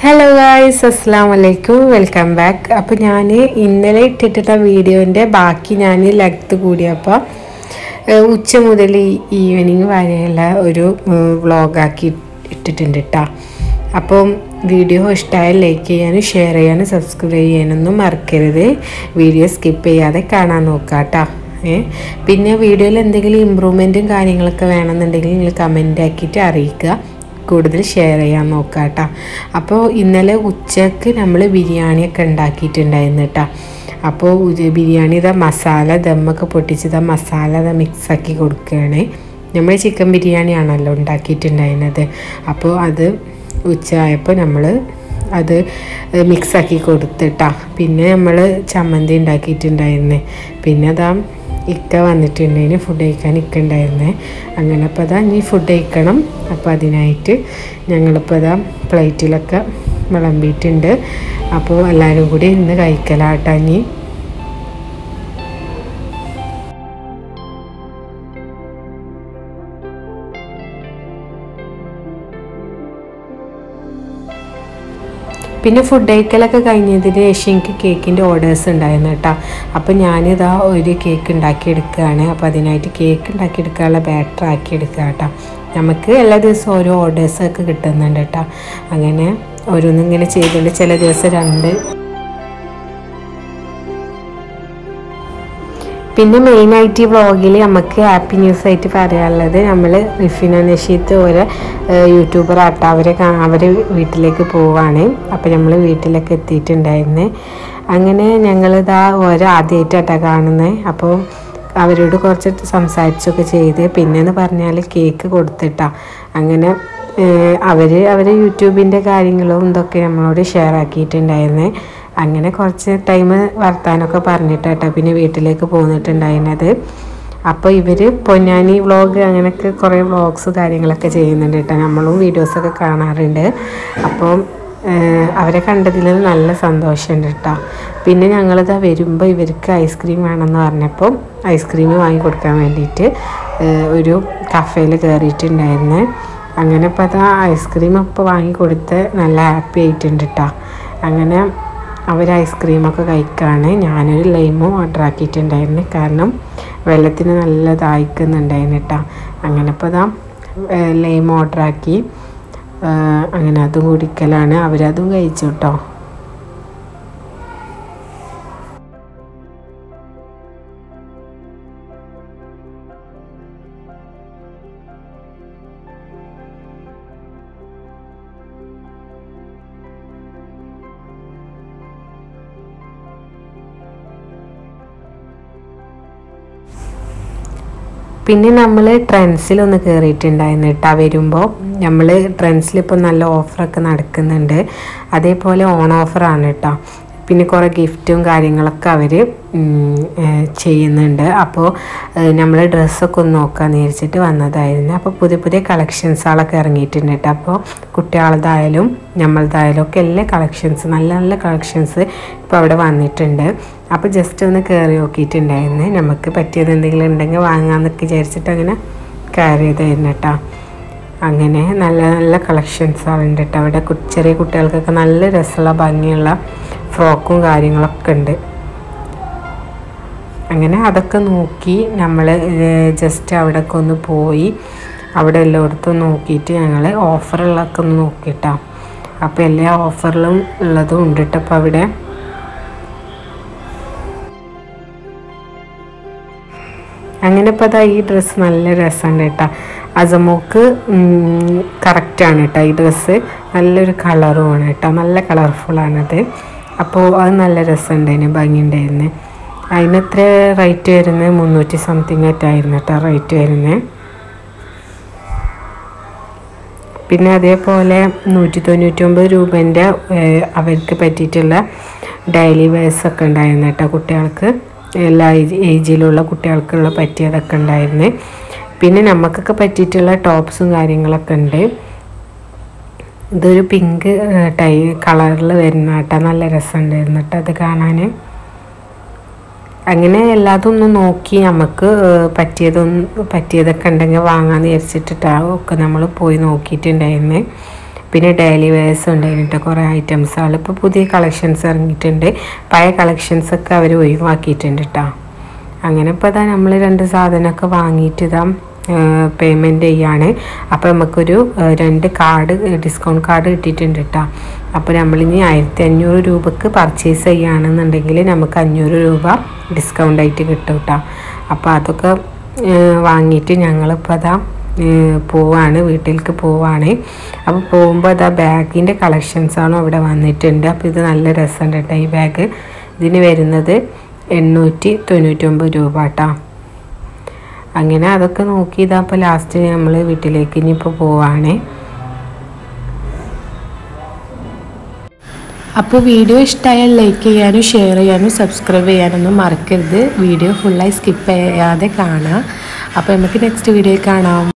hello guys അസ്സാം വലൈക്കും welcome back അപ്പോൾ ഞാൻ ഇന്നലെ ഇട്ടിട്ട വീഡിയോൻ്റെ ബാക്കി ഞാൻ ലെങ്ത്ത് കൂടിയപ്പോൾ ഏഹ്, ഉച്ച മുതൽ ഈവനിങ് വരെയുള്ള ഒരു വ്ളോഗാക്കി ഇട്ടിട്ടുണ്ട് കേട്ടോ അപ്പം വീഡിയോ ഇഷ്ടമായ ലൈക്ക് ചെയ്യാനും ഷെയർ ചെയ്യാനും സബ്സ്ക്രൈബ് ചെയ്യാനൊന്നും മറക്കരുത് വീഡിയോ സ്കിപ്പ് ചെയ്യാതെ കാണാൻ നോക്കാം കേട്ടോ ഏ പിന്നെ വീഡിയോയിൽ എന്തെങ്കിലും ഇമ്പ്രൂവ്മെൻറ്റും കാര്യങ്ങളൊക്കെ വേണമെന്നുണ്ടെങ്കിൽ നിങ്ങൾ കമൻ്റ് ആക്കിയിട്ട് അറിയിക്കുക കൂടുതൽ ഷെയർ ചെയ്യാൻ നോക്കാം കേട്ടോ അപ്പോൾ ഇന്നലെ ഉച്ചക്ക് നമ്മൾ ബിരിയാണിയൊക്കെ ഉണ്ടാക്കിയിട്ടുണ്ടായിരുന്നു കേട്ടോ അപ്പോൾ ഉ- ബിരിയാണി ഇതാ മസാല ദമ്മൊക്കെ പൊട്ടിച്ച് ഇതാ മസാല ഇതാ മിക്സാക്കി കൊടുക്കുകയാണ് നമ്മൾ ചിക്കൻ ബിരിയാണി ആണല്ലോ ഉണ്ടാക്കിയിട്ടുണ്ടായിരുന്നത് അപ്പോൾ അത് ഉച്ച ആയപ്പോൾ നമ്മൾ അത് മിക്സാക്കി കൊടുത്തിട്ടാ പിന്നെ നമ്മൾ ചമ്മന്തി ഉണ്ടാക്കിയിട്ടുണ്ടായിരുന്നേ പിന്നെ അതാ ഇക്ക വന്നിട്ടുണ്ടേന് ഫുഡ് കഴിക്കാൻ ഇക്ക ഉണ്ടായിരുന്നേ അങ്ങനെ അപ്പോൾ അതാ ഇനി ഫുഡ് കഴിക്കണം അപ്പോൾ അതിനായിട്ട് ഞങ്ങളിപ്പോൾ അതാ പ്ലേറ്റിലൊക്കെ വിളമ്പിയിട്ടുണ്ട് അപ്പോൾ എല്ലാവരും കൂടി ഇന്ന് കഴിക്കലാട്ടാ ഇനി പിന്നെ ഫുഡ് കഴിക്കലൊക്കെ കഴിഞ്ഞതിന് ശേഷം എനിക്ക് കേക്കിൻ്റെ ഓർഡേഴ്സ് ഉണ്ടായിരുന്നു കേട്ടോ അപ്പോൾ ഞാനിതാ ഒരു കേക്ക് ഉണ്ടാക്കിയെടുക്കുകയാണ് അപ്പോൾ അതിനായിട്ട് കേക്ക് ഉണ്ടാക്കിയെടുക്കാനുള്ള ബാറ്റർ ആക്കി എടുക്കുക കേട്ടോ നമുക്ക് എല്ലാ ദിവസവും ഓരോ ഓർഡേഴ്സൊക്കെ കിട്ടുന്നുണ്ട് കേട്ടോ അങ്ങനെ ഓരോന്നും ഇങ്ങനെ ചെയ്തുകൊണ്ട് ചില ദിവസം രണ്ട് പിന്നെ മെയിനായിട്ട് ഈ വ്ളോഗിൽ നമുക്ക് ഹാപ്പി ന്യൂസ് ആയിട്ട് പറയാനുള്ളത് നമ്മൾ റിഫിന നഷീത്ത് ഒരു യൂട്യൂബർ ആട്ടോ അവരെ കാ- അവരെ വീട്ടിലേക്ക് പോവാണ് അപ്പോൾ നമ്മൾ വീട്ടിലൊക്കെ എത്തിയിട്ടുണ്ടായിരുന്നു അങ്ങനെ ഞങ്ങളിതാ ഓരോ ആദ്യമായിട്ടാട്ടോ കാണുന്നത് അപ്പോൾ അവരോട് കുറച്ച് സംസാരിച്ചൊക്കെ ചെയ്ത് പിന്നെന്ന് പറഞ്ഞാൽ കേക്ക് കൊടുത്തിട്ടാ അങ്ങനെ അവർ അവർ യൂട്യൂബിൻ്റെ കാര്യങ്ങളും ഇതൊക്കെ നമ്മളോട് ഷെയർ ആക്കിയിട്ടുണ്ടായിരുന്നേ അങ്ങനെ കുറച്ച് ടൈം വർത്താനമൊക്കെ പറഞ്ഞിട്ടാട്ടോ പിന്നെ വീട്ടിലേക്ക് പോന്നിട്ടുണ്ടായിരുന്നത് അപ്പോൾ ഇവർ പൊന്നാനി വ്ളോഗ് അങ്ങനെയൊക്കെ കുറേ വ്ളോഗ്സ് കാര്യങ്ങളൊക്കെ ചെയ്യുന്നുണ്ട് കേട്ടോ നമ്മളും വീഡിയോസൊക്കെ കാണാറുണ്ട് അപ്പോൾ ഏഹ്, അവരെ കണ്ടതിൽ നല്ല സന്തോഷമുണ്ട് കേട്ടോ പിന്നെ ഞങ്ങളിതാ വരുമ്പോൾ ഇവർക്ക് ഐസ്ക്രീം വേണമെന്ന് പറഞ്ഞപ്പോൾ ഐസ്ക്രീം വാങ്ങി കൊടുക്കാൻ വേണ്ടിയിട്ട് ഏഹ്, ഒരു കഫേയിൽ കയറിയിട്ടുണ്ടായിരുന്നു അങ്ങനെ ഇപ്പോൾ അതാ ഐസ്ക്രീം ഇപ്പോൾ വാങ്ങി കൊടുത്ത് നല്ല ഹാപ്പി ആയിട്ടുണ്ട് കേട്ടോ അങ്ങനെ അവർ ഐസ്ക്രീമൊക്കെ കഴിക്കുകയാണ് ഞാനൊരു ലൈമും ഓർഡർ ആക്കിയിട്ടുണ്ടായിരുന്നു കാരണം വെള്ളത്തിന് നല്ല ദാഹിക്കുന്നുണ്ടായിരുന്നു കേട്ടോ അങ്ങനെ ഇപ്പോൾ ഇതാ ലൈം ഓർഡർ ആക്കി ആ, അങ്ങനെ അതും കുടിക്കലാണ് അവരതും കഴിച്ചു കേട്ടോ പിന്നെ നമ്മൾ ട്രെൻഡ്സിലൊന്ന് കയറിയിട്ടുണ്ടായിരുന്നു കേട്ടോ വരുമ്പോൾ നമ്മൾ ട്രെൻഡ്സിൽ ഇപ്പോൾ നല്ല ഓഫറൊക്കെ നടക്കുന്നുണ്ട് അതേപോലെ ഓൺ ഓഫറാണ് കേട്ടോ പിന്നെ കുറേ ഗിഫ്റ്റും കാര്യങ്ങളൊക്കെ അവർ ചെയ്യുന്നുണ്ട് അപ്പോൾ നമ്മൾ ഡ്രസ്സൊക്കെ ഒന്ന് നോക്കാമെന്ന് വിചാരിച്ചിട്ട് വന്നതായിരുന്നു അപ്പോൾ പുതിയ പുതിയ കളക്ഷൻസുകളൊക്കെ ഇറങ്ങിയിട്ടുണ്ട് കേട്ടോ അപ്പോൾ കുട്ടികളതായാലും നമ്മളതായാലും ഒക്കെ എല്ലാ കളക്ഷൻസ് നല്ല നല്ല കളക്ഷൻസ് ഇപ്പോൾ അവിടെ വന്നിട്ടുണ്ട് അപ്പോൾ ജസ്റ്റ് ഒന്ന് കയറി നോക്കിയിട്ടുണ്ടായിരുന്നു നമുക്ക് പറ്റിയത് എന്തെങ്കിലും ഉണ്ടെങ്കിൽ വാങ്ങാമെന്നൊക്കെ വിചാരിച്ചിട്ട് അങ്ങനെ കയറിയതായിരുന്നു കേട്ടോ അങ്ങനെ നല്ല നല്ല കളക്ഷൻസ് ഉണ്ട് കേട്ടോ അവിടെ കു- ചെറിയ കുട്ടികൾക്കൊക്കെ നല്ല രസമുള്ള ഭംഗിയുള്ള ഫ്രോക്കും കാര്യങ്ങളൊക്കെ ഉണ്ട് അങ്ങനെ അതൊക്കെ നോക്കി നമ്മൾ ജസ്റ്റ് അവിടെയൊക്കെ ഒന്ന് പോയി അവിടെ എല്ലായിടത്തും നോക്കിയിട്ട് ഞങ്ങൾ ഓഫറുള്ളതൊക്കെ ഒന്ന് നോക്കിയിട്ടാ അപ്പോൾ എല്ലാ ഓഫറിലും ഉള്ളതും ഉണ്ട് കേട്ടോ അപ്പോൾ അവിടെ അങ്ങനെ ഇപ്പോൾ അതാ ഈ ഡ്രസ്സ് നല്ല രസമുണ്ട് കേട്ടോ അസമോക്ക് കറക്റ്റാണ് കേട്ടോ ഈ ഡ്രസ്സ് നല്ലൊരു കളറുമാണ് കേട്ടോ നല്ല കളർഫുള്ളാണത് അപ്പോൾ അത് നല്ല രസമുണ്ടായിരുന്നു ഭംഗി ഉണ്ടായിരുന്നു അതിന് എത്ര റേറ്റ് വരുന്നത് മുന്നൂറ്റി സംതിങ് ആയിട്ടായിരുന്നു കേട്ടോ റേറ്റ് വരുന്നത് പിന്നെ അതേപോലെ നൂറ്റി തൊണ്ണൂറ്റൊമ്പത് രൂപേൻ്റെ അവർക്ക് പറ്റിയിട്ടുള്ള ഡെയിലി വെയർസ് ഒക്കെ ഉണ്ടായിരുന്നു കേട്ടോ കുട്ടികൾക്ക് എല്ലാ ഏജ് ഏജിലുള്ള കുട്ടികൾക്കുള്ള പറ്റിയതൊക്കെ ഉണ്ടായിരുന്നു പിന്നെ നമുക്കൊക്കെ പറ്റിയിട്ടുള്ള ടോപ്സും കാര്യങ്ങളൊക്കെ ഉണ്ട് ഇതൊരു പിങ്ക് ടൈ കളറിൽ വരുന്ന കേട്ടോ നല്ല രസമുണ്ടായിരുന്നു കേട്ടോ അത് കാണാൻ അങ്ങനെ എല്ലാതും ഒന്ന് നോക്കി നമുക്ക് ഏഹ്, പറ്റിയതൊന്ന് പറ്റിയതൊക്കെ ഉണ്ടെങ്കിൽ വാങ്ങാമെന്ന് വിചാരിച്ചിട്ടാണ് ഒക്കെ നമ്മൾ പോയി നോക്കിയിട്ടുണ്ടായിരുന്നു പിന്നെ ഡെയിലി വെയേഴ്സ് ഉണ്ടായിട്ട് കുറേ ഐറ്റംസുകൾ ഇപ്പോൾ പുതിയ കളക്ഷൻസ് ഇറങ്ങിയിട്ടുണ്ട് പഴയ കളക്ഷൻസൊക്കെ അവർ ഒഴിവാക്കിയിട്ടുണ്ട് കേട്ടോ അങ്ങനെ ഇപ്പോൾ ഇതാ നമ്മൾ രണ്ട് സാധനമൊക്കെ വാങ്ങിയിട്ട് ഇതാ പേയ്മെൻറ്റ് ചെയ്യാണ് അപ്പോൾ നമുക്കൊരു ഏഹ്, രണ്ട് കാർഡ് ഡിസ്കൗണ്ട് കാർഡ് കിട്ടിയിട്ടുണ്ട് കേട്ടോ അപ്പോൾ നമ്മളിനി ആയിരത്തി അഞ്ഞൂറ് രൂപക്ക് പർച്ചേസ് ചെയ്യുകയാണെന്നുണ്ടെങ്കിൽ നമുക്ക് അഞ്ഞൂറ് രൂപ ഡിസ്കൗണ്ട് ആയിട്ട് കിട്ടും കേട്ടോ അപ്പോൾ അതൊക്കെ ഏഹ്, വാങ്ങിയിട്ട് ഞങ്ങളിപ്പോൾ അതാ ഏഹ്, പോവാണ് വീട്ടിലേക്ക് പോവാണ് അപ്പോൾ പോകുമ്പോൾ അതാ ബാഗിൻ്റെ കളക്ഷൻസാണ് അവിടെ വന്നിട്ടുണ്ട് അപ്പോൾ ഇത് നല്ല രസമുണ്ട് കേട്ടോ ഈ ബാഗ് ഇതിന് വരുന്നത് എണ്ണൂറ്റി തൊണ്ണൂറ്റൊമ്പത് രൂപ കേട്ടോ അങ്ങനെ അതൊക്കെ നോക്കി ഇതാ അപ്പോൾ ലാസ്റ്റ് നമ്മൾ വീട്ടിലേക്ക് ഇനിയിപ്പോൾ പോവാണേ അപ്പോൾ വീഡിയോ ഇഷ്ടമായാൽ ലൈക്ക് ചെയ്യാനും ഷെയർ ചെയ്യാനും സബ്സ്ക്രൈബ് ചെയ്യാനൊന്നും മറക്കരുത് വീഡിയോ ഫുള്ളായി സ്കിപ്പ് ചെയ്യാതെ കാണാം അപ്പോൾ നമുക്ക് നെക്സ്റ്റ് വീഡിയോ കാണാം